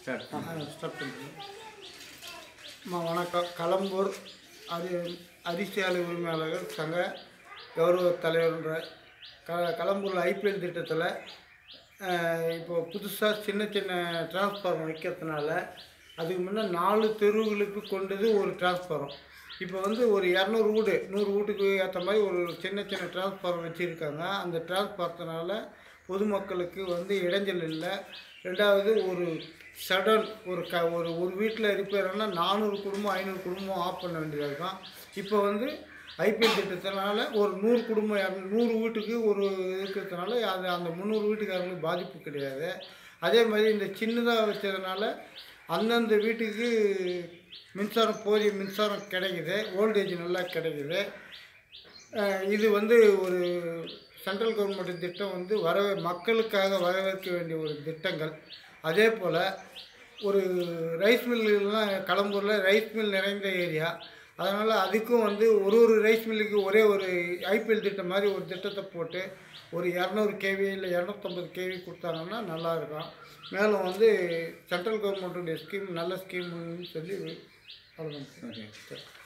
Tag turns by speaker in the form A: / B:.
A: start
B: start பண்ணுறேன் அம்மா வணக்கம் களம்பூர் அரி அரிசி ஆலை உரிமையாளர்கள் சங்க கௌரவ தலைவர்ன்ற க களம்பூரில் ஐபிஎல் திட்டத்தில் இப்போ புதுசாக சின்ன சின்ன டிரான்ஸ்ஃபார்மர் வைக்கிறதுனால அதுக்கு முன்னே நாலு தெருவுகளுக்கு கொண்டது ஒரு டிரான்ஸ்ஃபாரம் இப்போ வந்து ஒரு இரநூறு வீடு நூறு வீட்டுக்கு ஏற்ற மாதிரி ஒரு சின்ன சின்ன டிரான்ஸ்ஃபார்மர் வச்சுருக்காங்க அந்த டிரான்ஸ்ஃபாரத்தினால பொதுமக்களுக்கு வந்து இடைஞ்சல் இல்லை ரெண்டாவது ஒரு சடன் ஒரு க ஒரு ஒரு வீட்டில் ரிப்பேர்னா நானூறு குடும்பம் ஐநூறு குடும்பம் ஆஃப் பண்ண வேண்டியதாக இருக்கும் இப்போ வந்து ஐபிஎல் திட்டத்தினால ஒரு நூறு குடும்பம் இரநூ- நூறு வீட்டுக்கு ஒரு இருக்கிறதுனால அது அந்த முந்நூறு வீட்டுக்காரங்களுக்கு பாதிப்பு கிடையாது அதே மாதிரி இந்த சின்னதாக வச்சதுனால அந்தந்த வீட்டுக்கு மின்சாரம் போதிய மின்சாரம் கிடைக்குது வோல்டேஜ் நல்லா கிடைக்குது அஹ் இது வந்து ஒரு சென்ட்ரல் கவர்மெண்ட் திட்டம் வந்து வரவே மக்களுக்காக வரவேற்க வேண்டிய ஒரு திட்டங்கள் அதே போல் ஒரு ரைஸ் மில்லுலாம் கடம்பூரில் ரைஸ் மில் நிறைந்த ஏரியா அதனால் அதுக்கும் வந்து ஒரு ஒரு ரைஸ் மில்லுக்கு ஒரே ஒரு ஐபிஎல் திட்டம் மாதிரி ஒரு திட்டத்தை போட்டு ஒரு இரநூறு கேவி இல்லை இரநூத்தம்பது கேவி கொடுத்தாங்கன்னா நல்லாயிருக்கும் மேலும் வந்து சென்ட்ரல் கவர்மெண்ட்டுடைய ஸ்கீம் நல்ல ஸ்கீம்னு சொல்லி அவ்வளோதான்
A: ஓகே